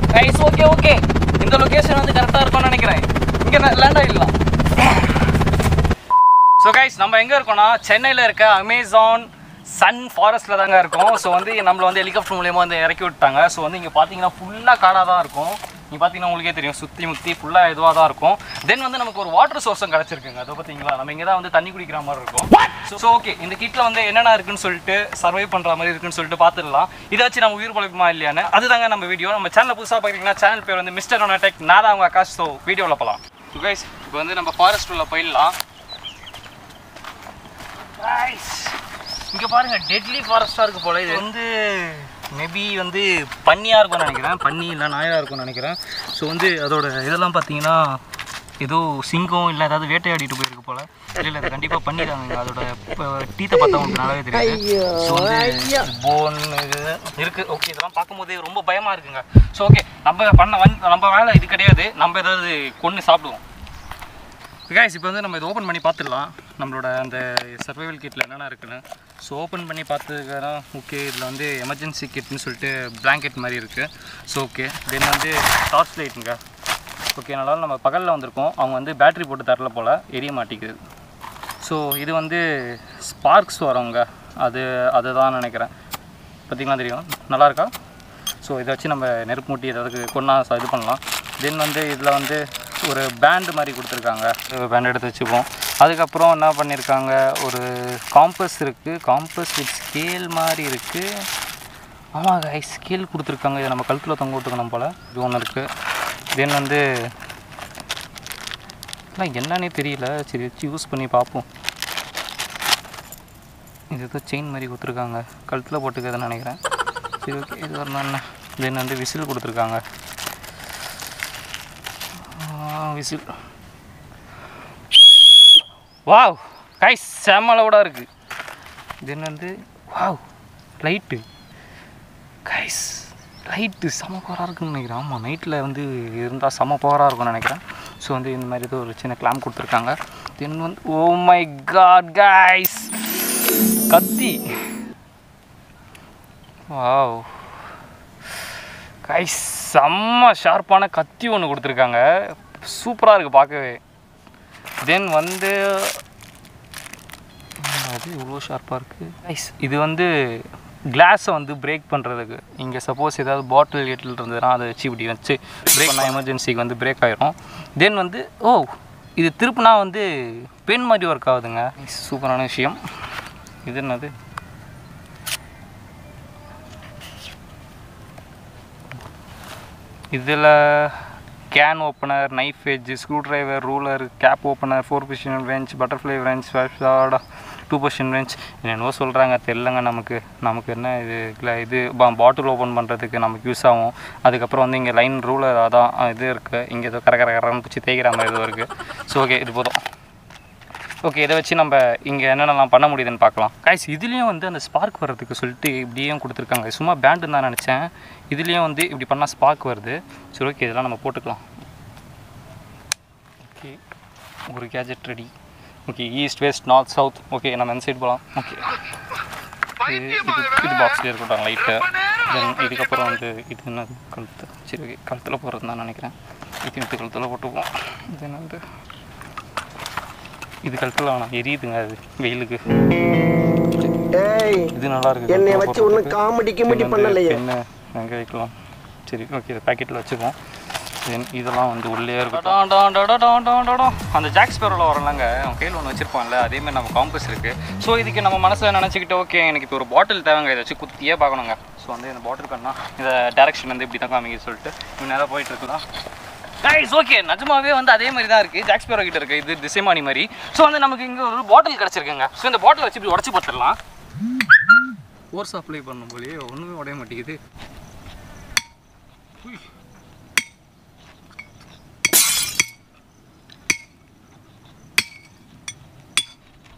Guys okay okay இந்த location வந்து கரெக்டாக இருக்கும்னு நினைக்கிறேன் இங்கே லேண்ட் ஆகிடலாம் ஸோ கைஸ் நம்ம எங்கே இருக்கோம்னா சென்னையில் இருக்க அமேசான் சன் ஃபாரஸ்ட்டில் தாங்க இருக்கோம் ஸோ வந்து நம்மளை வந்து ஹெலிகாப்டர் மூலியமாக வந்து இறக்கி விட்டாங்க ஸோ வந்து இங்கே பார்த்தீங்கன்னா ஃபுல்லாக காடாக தான் இருக்கும் இங்கே பார்த்தீங்கன்னா உங்களுக்கே தெரியும் சுற்றி முற்றி ஃபுல்லாக இதுவாக தான் இருக்கும் தென் வந்து நமக்கு ஒரு வாட்டர் சோர்ஸும் கிடச்சிருக்குங்க அதை பார்த்தீங்களா நம்ம இங்கே தான் வந்து தண்ணி குடிக்கிற மாதிரி இருக்கும் ஸோ ஓகே இந்த கிட்டில் வந்து என்னென்ன இருக்குன்னு சொல்லிட்டு சர்வை பண்ணுற மாதிரி இருக்குன்னு சொல்லிட்டு பார்த்துடலாம் இதை வச்சு நம்ம உயிர் பழக்குமா இல்லையான்னு அதுதாங்க நம்ம வீடியோ நம்ம சேனல் புதுசாக பார்க்குறீங்கன்னா சேனல் பேர் வந்து மிஸ்டர் ஒனடெக் நான் தான் அவங்க ஆகாஷ் ஸோ வீடியோவில் போகலாம் ஸோ கைஸ் இப்போ வந்து நம்ம ஃபாரஸ்ட் உள்ள போயிடலாம் இங்க பாருங்க டெட்லி ஃபாரஸ்டா இருக்கு போல இது வந்து மேபி வந்து பன்னியா இருக்கும்னு நினைக்கிறேன் பன்னி இல்லை நாயா இருக்கும்னு நினைக்கிறேன் ஸோ வந்து அதோட இதெல்லாம் பார்த்தீங்கன்னா ஏதோ சிங்கம் இல்லை ஏதாவது வேட்டையாடிட்டு போயிருக்கு போல இல்லை இல்லை அது கண்டிப்பாக பண்ணிடுறாங்க அதோட டீத்தை பார்த்தா உங்களுக்கு நல்லாவே தெரியுது ஸோ வந்து போன் இது இருக்கு ஓகே இதெல்லாம் பார்க்கும்போது ரொம்ப பயமா இருக்குங்க ஸோ ஓகே நம்ம பண்ண வந்து நம்ம வேலை இது கிடையாது நம்ம ஏதாவது கொன்று சாப்பிடுவோம் கைஸ் இப்போ வந்து நம்ம இதை ஓப்பன் பண்ணி பார்த்துடலாம் நம்மளோட அந்த சர்வைவல் கிட்டில் என்னென்ன இருக்குன்னு ஸோ ஓப்பன் பண்ணி பார்த்துக்கிறா ஓகே இதில் வந்து எமர்ஜென்சி கிட்னு சொல்லிட்டு பிளாங்கெட் மாதிரி இருக்குது ஸோ ஓகே தென் வந்து டார்ச் லைட்டுங்க ஓகே அதனால நம்ம பகலில் வந்திருக்கோம் அவங்க வந்து பேட்டரி போட்டு தரல போல் எரிய மாட்டேங்குது ஸோ இது வந்து ஸ்பார்க்ஸ் வரவங்க அது அதுதான் நினைக்கிறேன் பார்த்தீங்களா தெரியும் நல்லா இருக்கா ஸோ இதை வச்சு நம்ம நெருப்பு மூட்டி ஏதாவது கொண்டா இது பண்ணலாம் தென் வந்து இதில் வந்து ஒரு பேண்டு மாதிரி கொடுத்துருக்காங்க பேண்ட் எடுத்து வச்சுப்போம் அதுக்கப்புறம் என்ன பண்ணியிருக்காங்க ஒரு காம்பஸ் இருக்குது காம்பஸ் வித் ஸ்கேல் மாதிரி இருக்குது ஆமாம் கைஸ் ஸ்கேல் கொடுத்துருக்காங்க இதை நம்ம கழுத்தில் தொங்க விட்டுக்கணும் போல் இது ஒன்று இருக்குது தென் வந்து ஆனால் என்னன்னே தெரியல சரி வச்சு யூஸ் பண்ணி பார்ப்போம் இது ஏதோ செயின் மாதிரி கொடுத்துருக்காங்க கழுத்தில் போட்டுக்கிறதுன்னு நினைக்கிறேன் சரி ஓகே இது வரணும் என்ன தென் வந்து விசில் கொடுத்துருக்காங்க விசில் வாவ் கைஸ் செம்மளவோட இருக்குது தென் வந்து வாவ் லைட்டு கைஸ் லைட்டு செம பவராக இருக்குன்னு நினைக்கிறேன் ஆமாம் நைட்டில் வந்து இருந்தால் செம பவராக இருக்கும்னு நினைக்கிறேன் ஸோ வந்து இந்த மாதிரி ஏதோ ஒரு சின்ன கிளாம் கொடுத்துருக்காங்க தென் வந்து ஓ மை காட் கைஸ் கத்தி வாவ் கைஸ் செம்ம ஷார்ப்பான கத்தி ஒன்று கொடுத்துருக்காங்க சூப்பராக இருக்குது பார்க்கவே தென் வந்து அது இவ்வளோ ஷார்ப்பாக இருக்குது கைஸ் இது வந்து கிளாஸை வந்து பிரேக் பண்ணுறதுக்கு இங்கே சப்போஸ் ஏதாவது பாட்டில் கேட்டில் இருந்ததுன்னா அதை வச்சு இப்படி வச்சு பிரேக் பண்ணால் எமர்ஜென்சிக்கு வந்து பிரேக் ஆயிரும் தென் வந்து ஓ இது திருப்பினா வந்து பென் மாதிரி ஒர்க் ஆகுதுங்க சூப்பரான விஷயம் இது என்னது இதில் can opener knife edge screwdriver ruler cap opener four position wrench butterfly wrench two position wrench என்னென்னவோ சொல்கிறாங்க தெரிலங்க நமக்கு நமக்கு என்ன இது இல்லை இது பாட்டில் ஓப்பன் பண்ணுறதுக்கு நமக்கு யூஸ் ஆகும் அதுக்கப்புறம் வந்து இங்கே லைன் ரூலர் அதான் இது இருக்குது இங்கே ஏதோ கர கர கரன்னு பிடிச்சி தேய்க்கிற மாதிரி ஏதோ இருக்குது ஸோ ஓகே இது போதும் ஓகே இதை வச்சு நம்ம இங்கே என்னென்னலாம் பண்ண முடியுதுன்னு பார்க்கலாம் கைஸ் இதுலேயும் வந்து அந்த ஸ்பார்க் வர்றதுக்கு சொல்லிட்டு இப்படியும் கொடுத்துருக்காங்க சும்மா பேண்டுன்னு தான் நினச்சேன் இதுலேயும் வந்து இப்படி பண்ணால் ஸ்பார்க் வருது சரி ஓகே இதெல்லாம் நம்ம போட்டுக்கலாம் ஓகே ஒரு gadget ready okay east west north south okay நம்ம இந்த சைடு போகலாம் ஓகே இது இது இது பாக்ஸ்லேயே இருக்கட்டும் லைட்டு தென் இதுக்கப்புறம் வந்து இது என்னது கழுத்து சரி ஓகே கழுத்தில் போகிறது தான் நினைக்கிறேன் இது இது கழுத்தில் போட்டுப்போம் தென் வந்து இது கழுத்தில் வேணாம் எரியுதுங்க அது வெயிலுக்கு ஏய் இது நல்லா இருக்கு என்னைய வச்சு ஒன்றும் காமெடி கிமெடி பண்ணலையே என்ன எங்கே வைக்கலாம் சரி ஓகே இதை பேக்கெட்டில் வச்சுப்போம் தென் இதெல்லாம் வந்து உள்ளே இருக்கும் அந்த ஜாக் ஸ்பேரோவில் வரலாங்க அவன் கையில் ஒன்று வச்சிருப்பான்ல அதேமாதிரி நம்ம காம்பஸ் இருக்குது ஸோ இதுக்கு நம்ம மனசில் நினச்சிக்கிட்டு ஓகே எனக்கு இப்போ ஒரு பாட்டில் தேவைங்க இதை வச்சு குத்தியே பார்க்கணுங்க ஸோ வந்து இந்த பாட்டில் பண்ணால் இந்த டேரக்ஷன் வந்து இப்படி தான் காமிக்க சொல்லிட்டு இவன் நேராக போயிட்டு இருக்கலாம் கைஸ் ஓகே நிஜமாவே வந்து அதே மாதிரி தான் இருக்குது ஜாக் ஸ்பேரோ கிட்ட இருக்குது இது திசைமானி மாதிரி ஸோ வந்து நமக்கு இங்கே ஒரு பாட்டில் கிடச்சிருக்குங்க ஸோ இந்த பாட்டில் வச்சு இப்படி உடச்சி பார்த்துடலாம் ஃபோர்ஸ் அப்ளை பண்ணும் போலயே ஒன்றுமே உடைய மாட்டேங்குது உய்.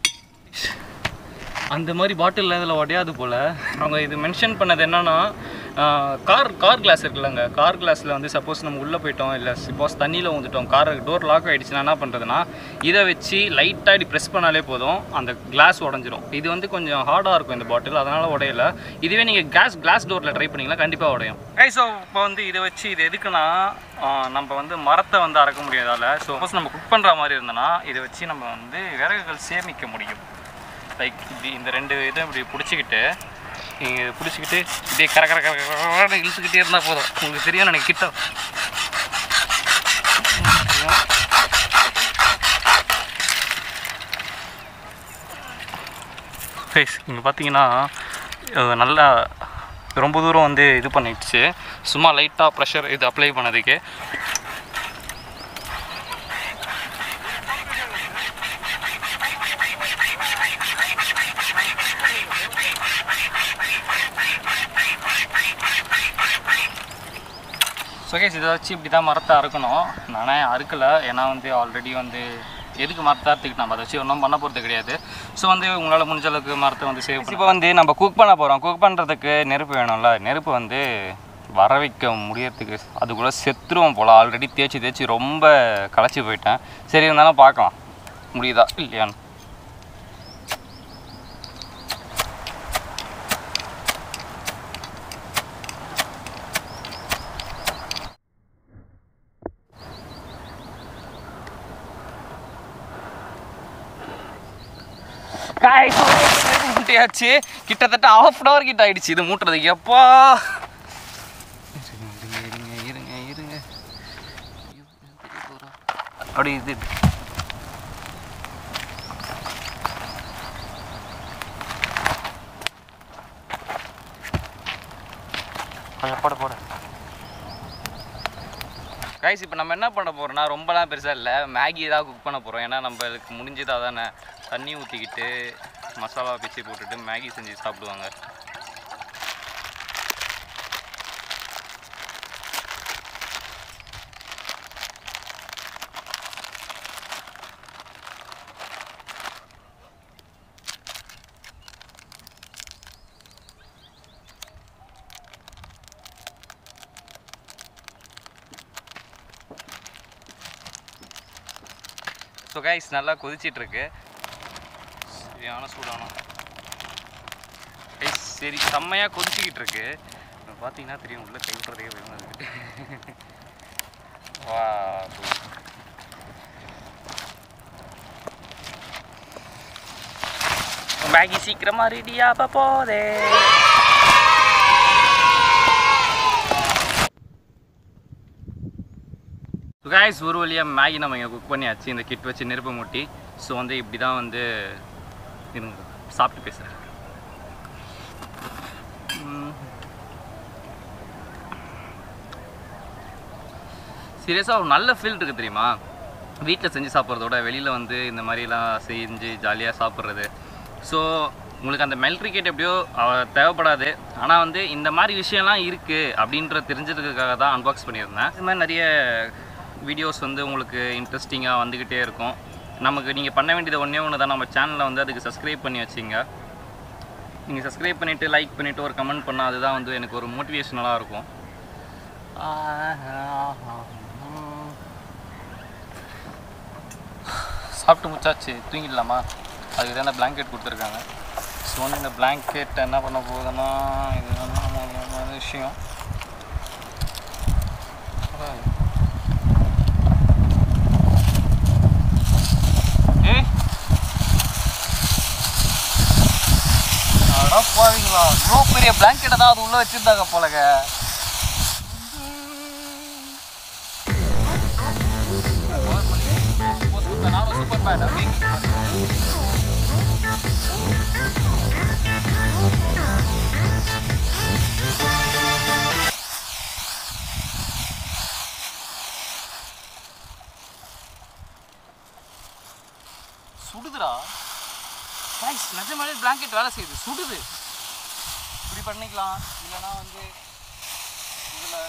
அந்த மாதிரி பாட்டில் இதில் உடையாது போல் அவங்க இது மென்ஷன் பண்ணது என்னன்னா கார் கார் கிளாஸ் இருக்குல்லங்க கார் கிளாஸில் வந்து சப்போஸ் நம்ம உள்ளே போயிட்டோம் இல்லை சப்போஸ் தண்ணியில் வந்துட்டோம் கார் டோர் லாக் ஆகிடுச்சுன்னா என்ன பண்ணுறதுன்னா இதை வச்சு லைட்டாக இப்படி ப்ரெஸ் பண்ணாலே போதும் அந்த கிளாஸ் உடஞ்சிரும் இது வந்து கொஞ்சம் ஹார்டாக இருக்கும் இந்த பாட்டில் அதனால் உடையல இதுவே நீங்கள் கேஸ் கிளாஸ் டோரில் ட்ரை பண்ணிங்கன்னா கண்டிப்பாக உடையும் கை ஸோ இப்போ வந்து இதை வச்சு இது எதுக்குன்னா ஆஹ் நம்ம வந்து மரத்தை வந்து அறக்க முடியாதால ஸோ சப்போஸ் நம்ம குக் பண்ணுற மாதிரி இருந்தனா இதை வச்சு நம்ம வந்து விறகுகள் சேமிக்க முடியும் லைக் இப்படி இந்த ரெண்டு இதை இப்படி பிடிச்சிக்கிட்டு நீங்கள் பிடிச்சிக்கிட்டு இப்படியே கர கர கர கரன்னு இழுத்துக்கிட்டே இருந்தால் போதும் உங்களுக்கு தெரியும் எனக்கு கிட்ட ஃபேஸ் இங்கே பார்த்தீங்கன்னா அஹ் நல்லா ரொம்ப தூரம் வந்து இது பண்ணிடுச்சு சும்மா லைட்டாக ப்ரெஷர் இது அப்ளை பண்ணதுக்கு ஸோ கேஸ் இதை வச்சு இப்படி தான் மரத்தை அறுக்கணும் நானே அறுக்கலை ஏன்னா வந்து ஆல்ரெடி வந்து எதுக்கு மரத்தை அறுத்துக்கிட்டு நம்ம அதை வச்சு ஒன்றும் பண்ண போகிறது கிடையாது ஸோ வந்து உங்களால் முடிஞ்ச அளவுக்கு மரத்தை வந்து சேவ் இப்போ வந்து நம்ம குக் பண்ண போகிறோம் குக் பண்ணுறதுக்கு நெருப்பு வேணும்ல நெருப்பு வந்து வர வைக்க முடியறதுக்கு அதுக்குள்ளே செத்துருவோம் போல் ஆல்ரெடி தேய்ச்சி தேய்ச்சி ரொம்ப களைச்சி போயிட்டேன் சரி இருந்தாலும் பார்க்கலாம் முடியுதா இல்லையான்னு காய் மூட்டையாச்சு கிட்டத்தட்ட ஆஃப் அன் ஹவர் கிட்ட ஆயிடுச்சு இது மூட்டுறதுக்கு எப்பா இருங்க இருங்க இருங்க இருங்க ஐயோ, எனக்கு தெரிய போறா. அப்படி இது கொஞ்சம் போட போட கைஸ் இப்போ நம்ம என்ன பண்ண போகிறோம்னா ரொம்பலாம் பெருசாக இல்லை மேகி தான் குக் பண்ண போகிறோம் ஏன்னா நம்மளுக்கு முடிஞ்சதா தானே தண்ணி ஊற்றிக்கிட்டு மசாலா பிச்சு போட்டுட்டு மேகி செஞ்சு சாப்பிடுவாங்க ஸோ கைஸ் நல்லா கொதிச்சிட்டு இருக்கு சரியான சூடான கைஸ் சரி செம்மையாக கொதிச்சிக்கிட்டு இருக்கு இப்போ பார்த்தீங்கன்னா தெரியும் உள்ள கை விட்றதே பயமா இருக்கு வா மேகி சீக்கிரமா ரெடியாக போதே காய்ஸ் ஒரு வழியாக மேகி நம்ம இங்கே குக் பண்ணியாச்சு இந்த கிட் வச்சு நெருப்பு மூட்டி ஸோ வந்து இப்படி தான் வந்து இருங்க சாப்பிட்டு பேசுகிறேன் சீரியஸாக ஒரு நல்ல ஃபீல் இருக்குது தெரியுமா வீட்டில் செஞ்சு சாப்பிட்றதோட வெளியில் வந்து இந்த மாதிரிலாம் செஞ்சு ஜாலியாக சாப்பிட்றது ஸோ உங்களுக்கு அந்த மெல்ட்ரிகேட் எப்படியோ அஹ், தேவைப்படாது ஆனால் வந்து இந்த மாதிரி விஷயம்லாம் இருக்குது அப்படின்ற தெரிஞ்சதுக்காக தான் அன்பாக்ஸ் பண்ணியிருந்தேன் இது மாதிரி நிறைய வீடியோஸ் வந்து உங்களுக்கு இன்ட்ரெஸ்டிங்காக வந்துக்கிட்டே இருக்கும் நமக்கு நீங்கள் பண்ண வேண்டியது ஒன்றே ஒன்று தான் நம்ம சேனலில் வந்து அதுக்கு சப்ஸ்கிரைப் பண்ணி வச்சிங்க நீங்கள் சப்ஸ்கிரைப் பண்ணிவிட்டு லைக் பண்ணிவிட்டு ஒரு கமெண்ட் பண்ணால் அதுதான் வந்து எனக்கு ஒரு மோட்டிவேஷனலாக இருக்கும் சாப்பிட்டு முச்சாச்சு தூங்கிடலாமா அதுக்கு தான் இந்த பிளாங்கெட் கொடுத்துருக்காங்க ஸோ வந்து இந்த பிளாங்கெட் என்ன பண்ண போகுதுன்னா இது வந்து முக்கியமான விஷயம் ஏய் அட பாவீங்களா இவ்வளோ பெரிய பிளாங்கெட்டை தான் அது உள்ளே வச்சுருந்தாங்க போலங்க நானும் சூப்பர் பேட் அப்படி சுடுதுடா கைஸ் நிஜமாலே பிளாங்கெட் வேலை செய்யுது சுடுது இப்படி பண்ணிக்கலாம் இல்லைன்னா வந்து இதில்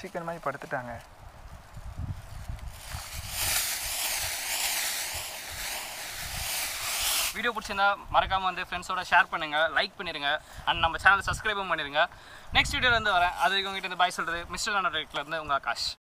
சிக்கன் மாதிரி படுத்துட்டாங்க வீடியோ பிடிச்சிருந்தா மறக்காம வந்து ஃப்ரெண்ட்ஸோட ஷேர் பண்ணுங்க லைக் பண்ணிருங்க அண்ட் நம்ம சேனல் சப்ஸ்கிரைபும் பண்ணிருங்க நெக்ஸ்ட் வீடியோல இருந்து வரேன் அது வரைக்கும் உங்ககிட்ட இருந்து பாய் சொல்றது மிஸ்டர் இருந்து உங்க ஆகாஷ்